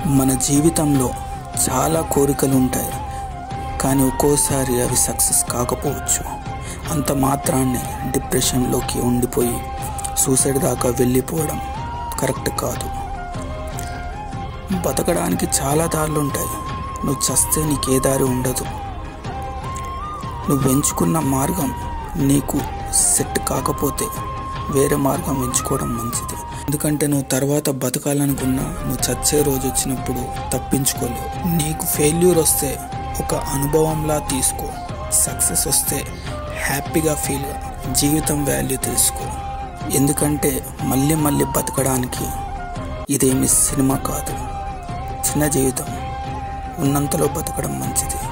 మన జీవితంలో చాలా కోరికలు ఉంటాయి కానీ ఒక్కోసారి అవి సక్సెస్ కాకపోవచ్చు అంత మాత్రాన్ని డిప్రెషన్లోకి ఉండిపోయి సూసైడ్ దాకా వెళ్ళిపోవడం కరెక్ట్ కాదు బతకడానికి చాలా దారులు ఉంటాయి నువ్వు చస్తే నీకే దారి ఉండదు నువ్వు ఎంచుకున్న మార్గం నీకు సెట్ కాకపోతే వేరే మార్గం ఎంచుకోవడం మంచిది ఎందుకంటే నువ్వు తర్వాత బతకాలనుకున్నా నువ్వు చచ్చే రోజు వచ్చినప్పుడు తప్పించుకోలేవు నీకు ఫెయిల్యూర్ వస్తే ఒక అనుభవంలా తీసుకో సక్సెస్ వస్తే హ్యాపీగా ఫీల్ జీవితం వాల్యూ తెలుసుకో ఎందుకంటే మళ్ళీ మళ్ళీ బతకడానికి ఇదేమి సినిమా కాదు చిన్న జీవితం ఉన్నంతలో బతకడం మంచిది